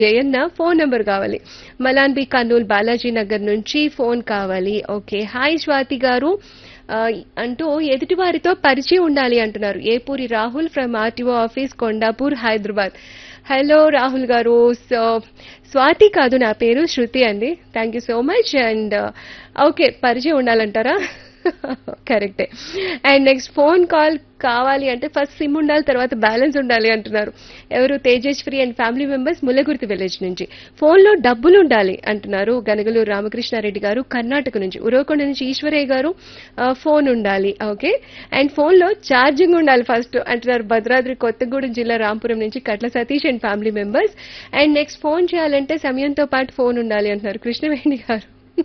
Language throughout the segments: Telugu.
జయన్న ఫోన్ నెంబర్ కావాలి మలాన్ బి కర్నూలు బాలాజీ నగర్ నుంచి ఫోన్ కావాలి ఓకే హాయ్ స్వాతి గారు ఆ, అంటూ ఎదుటి వారితో పరిచయం ఉండాలి అంటున్నారు Epuri Rahul from RTO office Kondapur Hyderabad hello Rahul గారు సో స్వాతి కాదు నా పేరు శృతి అండి thank you so much and okay పరిచయం ఉండాలంటారా కరెక్టే అండ్ నెక్స్ట్ ఫోన్ కాల్ కావాలి అంటే ఫస్ట్ సిమ్ ఉండాలి తర్వాత బ్యాలెన్స్ ఉండాలి అంటున్నారు ఎవరు Tejaswi and family members Mullagurthi village నుంచి ఫోన్లో డబ్బులు ఉండాలి అంటున్నారు గనగలూరు రామకృష్ణారెడ్డి గారు కర్ణాటక నుంచి ఉరవకొండ నుంచి ఈశ్వరయ్య గారు ఆ, ఫోన్ ఉండాలి ఓకే అండ్ ఫోన్లో ఛార్జింగ్ ఉండాలి ఫస్ట్ అంటున్నారు భద్రాద్రి కొత్తగూడెం జిల్లా రాంపురం నుంచి Katla Satish and family members and next phone చేయాలంటే సమయంతో పాటు ఫోన్ ఉండాలి అంటున్నారు కృష్ణవేణి గారు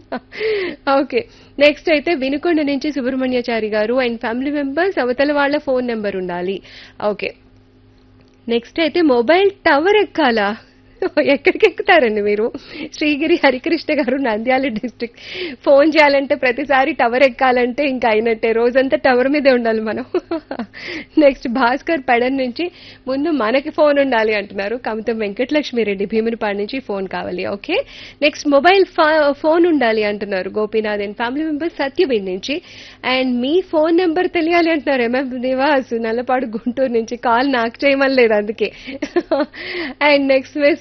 ఓకే నెక్స్ట్ అయితే వినుకొండ నుంచి సుబ్రహ్మణ్యాచారి గారు అండ్ ఫ్యామిలీ మెంబర్స్ అవతల వాళ్ళ ఫోన్ నెంబర్ ఉండాలి ఓకే నెక్స్ట్ అయితే మొబైల్ టవర్ ఎక్కాలా ఎక్కడికి ఎక్కుతారండి మీరు శ్రీగిరి హరికృష్ణ గారు నంద్యాల డిస్ట్రిక్ట్ ఫోన్ చేయాలంటే ప్రతిసారి టవర్ ఎక్కాలంటే ఇంకా అయినట్టే రోజంతా టవర్ మీదే ఉండాలి మనం నెక్స్ట్ భాస్కర్ పెడన్ నుంచి ముందు మనకి ఫోన్ ఉండాలి అంటున్నారు కమితం వెంకటలక్ష్మిరెడ్డి భీమునిపాడు నుంచి ఫోన్ కావాలి ఓకే నెక్స్ట్ మొబైల్ ఫోన్ ఉండాలి అంటున్నారు Gopinath and family members Satyavedu నుంచి అండ్ మీ ఫోన్ నెంబర్ తెలియాలి అంటున్నారు ఎంఎం నివాస్ నల్లపాడు గుంటూరు నుంచి కాల్ నాకు చేయమని లేదు అందుకే and next message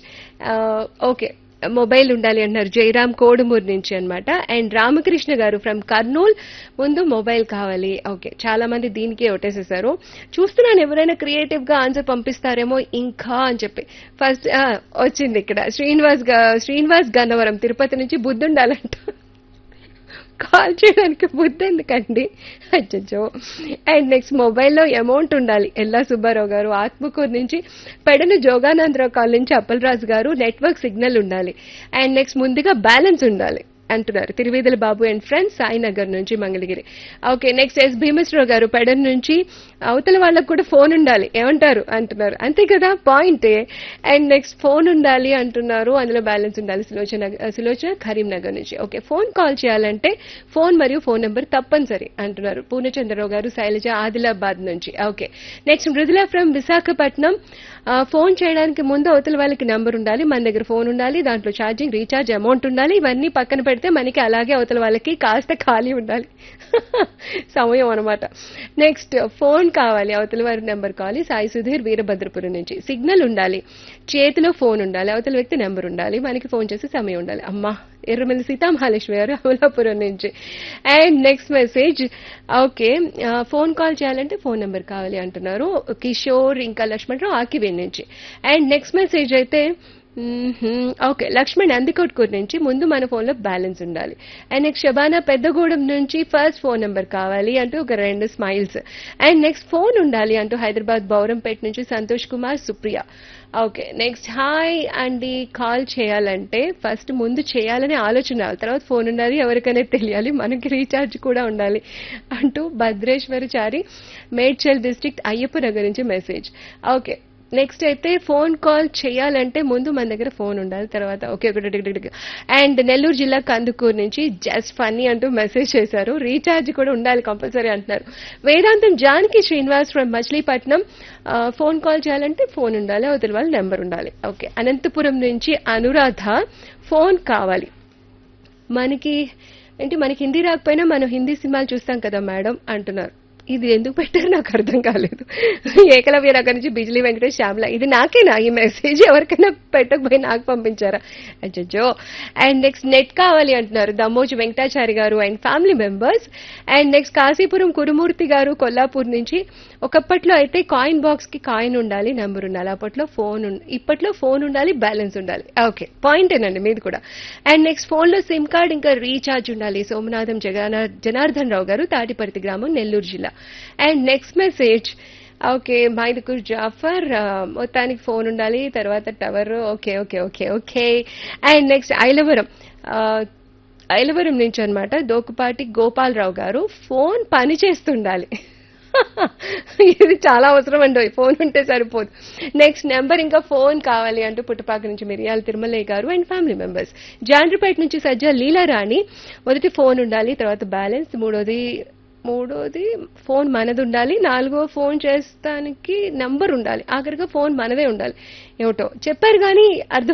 okay mobile ఉండాలి అంటున్నారు జయరామ్ కోడుమూరు నుంచి అన్నమాట అండ్ రామకృష్ణ గారు ఫ్రమ్ కర్నూల్ ముందు మొబైల్ కావాలి ఓకే చాలా మంది దీనికే ఒట్టేసేసారు చూస్తున్నాను ఎవరైనా క్రియేటివ్ గా ఆన్సర్ పంపిస్తారేమో ఇంకా అని చెప్పి ఫస్ట్ వచ్చింది ఇక్కడ శ్రీనివాస్ గా- శ్రీనివాస్ గన్నవరం తిరుపతి నుంచి బుద్ధి ఉండాలంట కాల్ చేయడానికి బుద్ధి ఎందుకండి అచ్చచ్చో అండ్ నెక్స్ట్ మొబైల్లో అమౌంట్ ఉండాలి ఎల్లా సుబ్బారావు గారు ఆత్మకూరు నుంచి పెడన జోగానందరావు కాల్ నుంచి అప్పలరాజు గారు నెట్వర్క్ సిగ్నల్ ఉండాలి అండ్ నెక్స్ట్ ముందుగా బ్యాలెన్స్ ఉండాలి అంటున్నారు తిరువేదల బాబు అండ్ ఫ్రెండ్స్ సాయినగర్ నుంచి Mangalagiri okay next S Bhimeswararao గారు పెడన్ నుంచి అవతల వాళ్ళకు కూడా ఫోన్ ఉండాలి ఏమంటారు అంటున్నారు అంతే కదా పాయింటే అండ్ నెక్స్ట్ ఫోన్ ఉండాలి అంటున్నారు అందులో బ్యాలెన్స్ ఉండాలి సులోచన సులోచన కరీంనగర్ నుంచి ఓకే ఫోన్ కాల్ చేయాలంటే ఫోన్ మరియు ఫోన్ నెంబర్ తప్పనిసరి అంటున్నారు పూర్ణచంద్రరావు గారు శైలజ ఆదిలాబాద్ నుంచి okay next Mrudula from Visakhapatnam ఆ, ఫోన్ చేయడానికి ముందు అవతల వాళ్ళకి నంబర్ ఉండాలి మన దగ్గర ఫోన్ ఉండాలి దాంట్లో ఛార్జింగ్ రీఛార్జ్ అమౌంట్ ఉండాలి ఇవన్నీ పక్కన పెడితే మనకి అలాగే అవతల వాళ్ళకి కాస్త ఖాళీ ఉండాలి సమయం అనమాట నెక్స్ట్ ఫోన్ కావాలి అవతల వారి నెంబర్ కావాలి సాయి సుధీర్ వీరభద్రపురం నుంచి సిగ్నల్ ఉండాలి చేతిలో ఫోన్ ఉండాలి అవతల వ్యక్తి నెంబర్ ఉండాలి మనకి ఫోన్ చేసే సమయం ఉండాలి అమ్మా ఎర్రమల్లి సీతామహాలక్ష్మి గారు అమలాపురం నుంచి and next message okay phone call చేయాలంటే ఫోన్ నెంబర్ కావాలి అంటున్నారు కిషోర్ ఇంకా లక్ష్మణరావు ఆకివేన్ నుంచి అండ్ నెక్స్ట్ మెసేజ్ అయితే మ్మ్హ్మ్. ఓకే లక్ష్మణ్ నందికొట్కూరు నుంచి ముందు మన ఫోన్లో బ్యాలెన్స్ ఉండాలి అండ్ నెక్స్ట్ శబానా పెద్దగూడెం నుంచి ఫస్ట్ ఫోన్ నెంబర్ కావాలి అంటూ ఒక రెండు స్మైల్స్ అండ్ నెక్స్ట్ ఫోన్ ఉండాలి అంటూ హైదరాబాద్ బౌరంపేట నుంచి Santosh Kumar Supriya okay next hi అండి కాల్ చేయాలంటే ఫస్ట్ ముందు చేయాలనే ఆలోచన రావాలి తర్వాత ఫోన్ ఉండాలి ఎవరికైనా తెలియాలి మనకి రీఛార్జ్ కూడా ఉండాలి అంటూ భద్రేశ్వరచారి మేడ్చల్ డిస్ట్రిక్ట్ అయ్యప్ప నగర్ నుంచి మెసేజ్ ఓకే నెక్స్ట్ అయితే ఫోన్ కాల్ చేయాలంటే ముందు మన దగ్గర ఫోన్ ఉండాలి తర్వాత ఓకే ఒకటి అండ్ నెల్లూరు జిల్లా కందుకూరు నుంచి జస్ట్ ఫన్నీ అంటూ మెసేజ్ చేశారు రీఛార్జ్ కూడా ఉండాలి కంపల్సరీ అంటున్నారు వేదాంతం జానకి శ్రీనివాస్ ఫ్రమ్ మచిలీపట్నం ఆ, ఫోన్ కాల్ చేయాలంటే ఫోన్ ఉండాలి అవతల వాళ్ళ నెంబర్ ఉండాలి ఓకే అనంతపురం నుంచి అనురాధ ఫోన్ కావాలి మనకి ఏంటి మనకి హిందీ రాకపోయినా మనం హిందీ సినిమాలు చూస్తాం కదా మేడం అంటున్నారు ఇది ఎందుకు పెట్టారు నాకు అర్థం కాలేదు ఏకలవ్య నగర్ నుంచి బిజిలీ వెంకటేష్ శ్యామల ఇది నాకేనా ఈ మెసేజ్ ఎవరికైనా పెట్టకపోయి నాకు పంపించారా అచ్చో అండ్ నెక్స్ట్ నెట్ కావాలి అంటున్నారు దమ్మోజు వెంకటాచారి గారు and family members and next Kasipuram Kurumurthy గారు కొల్లాపూర్ నుంచి ఒకప్పట్లో అయితే కాయిన్ బాక్స్ కి కాయిన్ ఉండాలి నెంబర్ ఉండాలి అప్పట్లో ఫోన్ ఉం- ఇప్పట్లో ఫోన్ ఉండాలి బ్యాలెన్స్ ఉండాలి ఓకే పాయింట్ ఏనండి మీది కూడా అండ్ నెక్స్ట్ ఫోన్ లో సిమ్ కార్డ్ ఇంకా రీఛార్జ్ ఉండాలి సోమనాథం జగన జనార్దన్ రావు గారు తాటిపర్తి గ్రామం నెల్లూరు జిల్లా and next message okay Mydukur Jafar ఆ, మొత్తానికి ఫోన్ ఉండాలి తర్వాత tower okay okay okay okay and next Ailavaram ఆ, ఐలవరం నుంచి అన్నమాట దోకుపాటి గోపాలరావు గారు ఫోన్ పని చేస్తుండాలి ఇది చాలా అవసరం అండి ఫోన్ ఉంటే సరిపోదు నెక్స్ట్ నెంబర్ ఇంకా ఫోన్ కావాలి అంటూ పుట్టపాక నుంచి మిరియాల తిరుమలయ్య గారు అండ్ ఫ్యామిలీ మెంబర్స్ జాండ్రిపేట నుంచి సజ్జ లీలారాణి మొదటి ఫోన్ ఉండాలి తర్వాత బ్యాలెన్స్ మూడోది మూడోది ఫోన్ మనది ఉండాలి నాలుగో ఫోన్ చేస్తానికి నంబర్ ఉండాలి ఆఖరిగా ఫోన్ మనదే ఉండాలి ఏమిటో చెప్పారు కానీ అర్థం